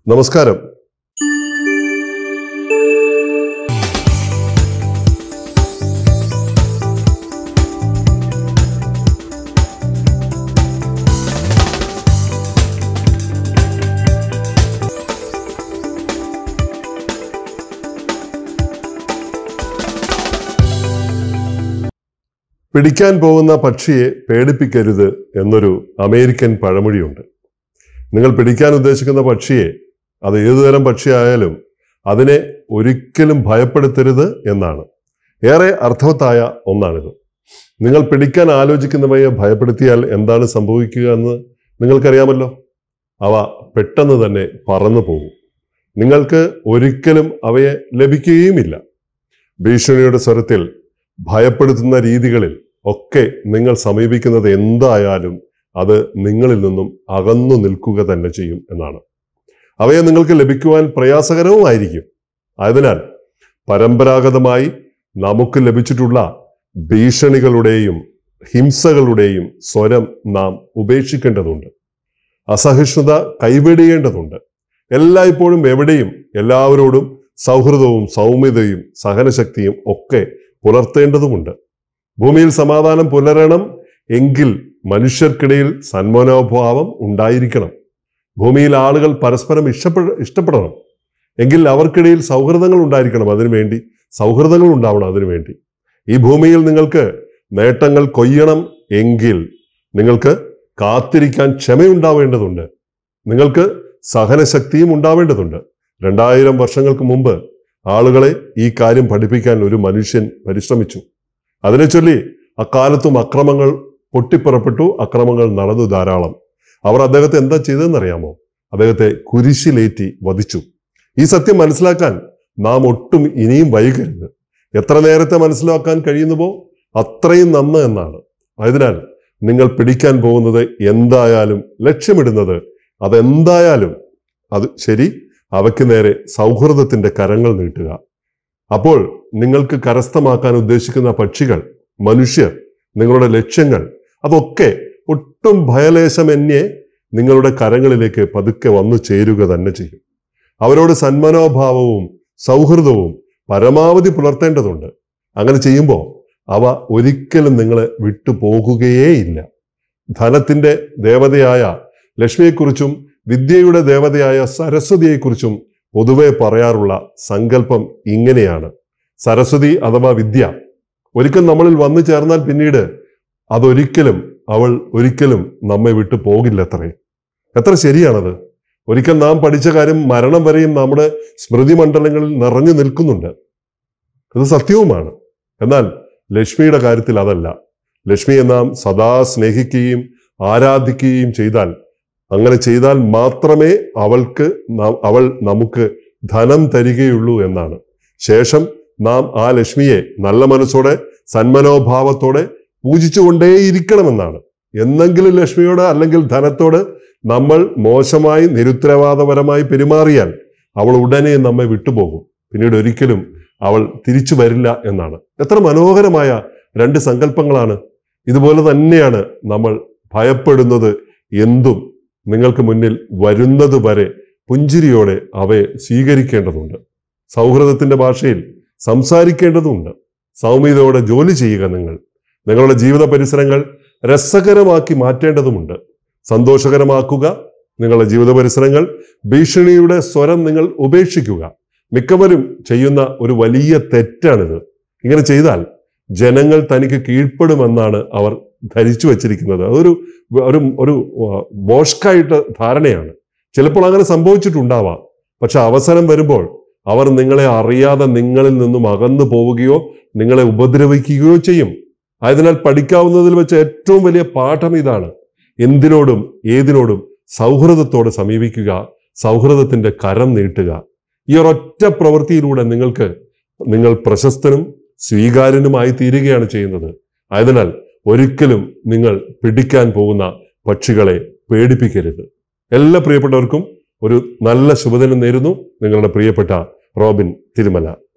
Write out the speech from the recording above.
നമസ്കാരം പിടിക്കാൻ പോകുന്ന പക്ഷിയെ പേടിപ്പിക്കരുത് എന്നൊരു അമേരിക്കൻ പഴമൊഴിയുണ്ട് നിങ്ങൾ പിടിക്കാൻ ഉദ്ദേശിക്കുന്ന പക്ഷിയെ അത് ഏതുതരം പക്ഷിയായാലും അതിനെ ഒരിക്കലും ഭയപ്പെടുത്തരുത് എന്നാണ് ഏറെ അർത്ഥവത്തായ ഒന്നാണിത് നിങ്ങൾ പിടിക്കാൻ ആലോചിക്കുന്നവയെ ഭയപ്പെടുത്തിയാൽ എന്താണ് സംഭവിക്കുക എന്ന് നിങ്ങൾക്കറിയാമല്ലോ അവ പെട്ടെന്ന് തന്നെ പറന്നു പോകും നിങ്ങൾക്ക് ഒരിക്കലും അവയെ ലഭിക്കുകയുമില്ല ഭീഷണിയുടെ സ്വരത്തിൽ ഭയപ്പെടുത്തുന്ന രീതികളിൽ ഒക്കെ നിങ്ങൾ സമീപിക്കുന്നത് എന്തായാലും അത് നിങ്ങളിൽ നിന്നും അകന്നു നിൽക്കുക തന്നെ ചെയ്യും എന്നാണ് അവയെ നിങ്ങൾക്ക് ലഭിക്കുവാൻ പ്രയാസകരവുമായിരിക്കും ആയതിനാൽ പരമ്പരാഗതമായി നമുക്ക് ലഭിച്ചിട്ടുള്ള ഭീഷണികളുടെയും ഹിംസകളുടെയും സ്വരം നാം ഉപേക്ഷിക്കേണ്ടതുണ്ട് അസഹിഷ്ണുത കൈവെടിയേണ്ടതുണ്ട് എല്ലായ്പ്പോഴും എവിടെയും എല്ലാവരോടും സൗഹൃദവും സൗമ്യതയും സഹനശക്തിയും ഒക്കെ പുലർത്തേണ്ടതുമുണ്ട് ഭൂമിയിൽ സമാധാനം പുലരണം എങ്കിൽ മനുഷ്യർക്കിടയിൽ സന്മനോഭാവം ഉണ്ടായിരിക്കണം ഭൂമിയിൽ ആളുകൾ പരസ്പരം ഇഷ്ടപ്പെട ഇഷ്ടപ്പെടണം എങ്കിൽ അവർക്കിടയിൽ സൗഹൃദങ്ങൾ ഉണ്ടായിരിക്കണം അതിനുവേണ്ടി സൗഹൃദങ്ങൾ ഉണ്ടാവണം അതിനുവേണ്ടി ഈ ഭൂമിയിൽ നിങ്ങൾക്ക് നേട്ടങ്ങൾ കൊയ്യണം എങ്കിൽ നിങ്ങൾക്ക് കാത്തിരിക്കാൻ ക്ഷമയുണ്ടാവേണ്ടതുണ്ട് നിങ്ങൾക്ക് സഹനശക്തിയും ഉണ്ടാവേണ്ടതുണ്ട് രണ്ടായിരം വർഷങ്ങൾക്ക് മുമ്പ് ആളുകളെ ഈ കാര്യം പഠിപ്പിക്കാൻ ഒരു മനുഷ്യൻ പരിശ്രമിച്ചു അതിനെ ചൊല്ലി അക്കാലത്തും അക്രമങ്ങൾ പൊട്ടിപ്പുറപ്പെട്ടു അക്രമങ്ങൾ നടന്നു ധാരാളം അവർ അദ്ദേഹത്തെ എന്താ ചെയ്തതെന്നറിയാമോ അദ്ദേഹത്തെ കുരിശിലേറ്റി വധിച്ചു ഈ സത്യം മനസ്സിലാക്കാൻ നാം ഒട്ടും ഇനിയും വൈകരുത് എത്ര നേരത്തെ മനസ്സിലാക്കാൻ കഴിയുന്നുവോ അത്രയും നന്ന് എന്നാണ് അതിനാൽ നിങ്ങൾ പിടിക്കാൻ പോകുന്നത് എന്തായാലും ലക്ഷ്യമിടുന്നത് അതെന്തായാലും അത് ശരി അവയ്ക്ക് നേരെ സൗഹൃദത്തിന്റെ കരങ്ങൾ നീട്ടുക അപ്പോൾ നിങ്ങൾക്ക് കരസ്ഥമാക്കാൻ ഉദ്ദേശിക്കുന്ന പക്ഷികൾ മനുഷ്യർ നിങ്ങളുടെ ലക്ഷ്യങ്ങൾ അതൊക്കെ ഒട്ടും ഭയലേശമെന്യേ നിങ്ങളുടെ കരങ്ങളിലേക്ക് പതുക്കെ വന്നു ചേരുക തന്നെ ചെയ്യും അവരോട് സന്മനോഭാവവും സൗഹൃദവും പരമാവധി പുലർത്തേണ്ടതുണ്ട് അങ്ങനെ ചെയ്യുമ്പോൾ അവ ഒരിക്കലും നിങ്ങളെ വിട്ടുപോകുകയേയില്ല ധനത്തിന്റെ ദേവതയായ ലക്ഷ്മിയെക്കുറിച്ചും വിദ്യയുടെ ദേവതയായ സരസ്വതിയെക്കുറിച്ചും പൊതുവെ പറയാറുള്ള സങ്കല്പം ഇങ്ങനെയാണ് സരസ്വതി അഥവാ വിദ്യ ഒരിക്കൽ നമ്മളിൽ വന്നു ചേർന്നാൽ പിന്നീട് അതൊരിക്കലും അവൾ ഒരിക്കലും നമ്മെ വിട്ടു പോകില്ലത്രേ എത്ര ശരിയാണത് ഒരിക്കൽ നാം പഠിച്ച കാര്യം മരണം വരെയും നമ്മുടെ സ്മൃതി മണ്ഡലങ്ങളിൽ നിറഞ്ഞു നിൽക്കുന്നുണ്ട് ഇത് സത്യവുമാണ് എന്നാൽ ലക്ഷ്മിയുടെ കാര്യത്തിൽ അതല്ല ലക്ഷ്മിയെ നാം സദാ സ്നേഹിക്കുകയും ആരാധിക്കുകയും ചെയ്താൽ അങ്ങനെ ചെയ്താൽ മാത്രമേ അവൾക്ക് നാം- അവൾ നമുക്ക് ധനം തരികയുള്ളൂ എന്നാണ് ശേഷം നാം ആ ലക്ഷ്മിയെ നല്ല മനസ്സോടെ സന്മനോഭാവത്തോടെ പൂജിച്ചുകൊണ്ടേയിരിക്കണമെന്നാണ് എന്നെങ്കിലും ലക്ഷ്മിയോട് അല്ലെങ്കിൽ ധനത്തോട് നമ്മൾ മോശമായി നിരുത്തരവാദപരമായി പെരുമാറിയാൽ അവൾ ഉടനെ നമ്മെ വിട്ടുപോകും പിന്നീട് ഒരിക്കലും അവൾ തിരിച്ചു വരില്ല എന്നാണ് എത്ര മനോഹരമായ രണ്ട് സങ്കല്പങ്ങളാണ് ഇതുപോലെ തന്നെയാണ് നമ്മൾ ഭയപ്പെടുന്നത് എന്തും നിങ്ങൾക്ക് മുന്നിൽ വരുന്നത് വരെ പുഞ്ചിരിയോടെ അവയെ സ്വീകരിക്കേണ്ടതുണ്ട് സൗഹൃദത്തിന്റെ ഭാഷയിൽ സംസാരിക്കേണ്ടതുണ്ട് സൗമ്യതയോടെ ജോലി ചെയ്യുക നിങ്ങൾ നിങ്ങളുടെ ജീവിത പരിസരങ്ങൾ രസകരമാക്കി മാറ്റേണ്ടതുമുണ്ട് സന്തോഷകരമാക്കുക നിങ്ങളുടെ ജീവിത പരിസരങ്ങൾ ഭീഷണിയുടെ സ്വരം നിങ്ങൾ ഉപേക്ഷിക്കുക മിക്കവരും ചെയ്യുന്ന ഒരു വലിയ തെറ്റാണിത് ഇങ്ങനെ ചെയ്താൽ ജനങ്ങൾ തനിക്ക് കീഴ്പ്പെടുമെന്നാണ് അവർ ധരിച്ചു വച്ചിരിക്കുന്നത് അതൊരു ഒരു ഒരു ബോഷ്കായിട്ട് ധാരണയാണ് ചിലപ്പോൾ അങ്ങനെ സംഭവിച്ചിട്ടുണ്ടാവാം പക്ഷെ അവസരം വരുമ്പോൾ അവർ നിങ്ങളെ അറിയാതെ നിങ്ങളിൽ നിന്നും അകന്നു പോവുകയോ നിങ്ങളെ ഉപദ്രവിക്കുകയോ ചെയ്യും ആയതിനാൽ പഠിക്കാവുന്നതിൽ വെച്ച് ഏറ്റവും വലിയ പാഠം ഇതാണ് എന്തിനോടും ഏതിനോടും സൗഹൃദത്തോടെ സമീപിക്കുക സൗഹൃദത്തിന്റെ കരം നീട്ടുക ഈ ഒരൊറ്റ പ്രവൃത്തിയിലൂടെ നിങ്ങൾക്ക് നിങ്ങൾ പ്രശസ്തനും സ്വീകാര്യനുമായി തീരുകയാണ് ചെയ്യുന്നത് ആയതിനാൽ ഒരിക്കലും നിങ്ങൾ പിടിക്കാൻ പോകുന്ന പക്ഷികളെ പേടിപ്പിക്കരുത് എല്ലാ പ്രിയപ്പെട്ടവർക്കും ഒരു നല്ല ശുഭദിനം നേരുന്നു നിങ്ങളുടെ പ്രിയപ്പെട്ട റോബിൻ തിരുമല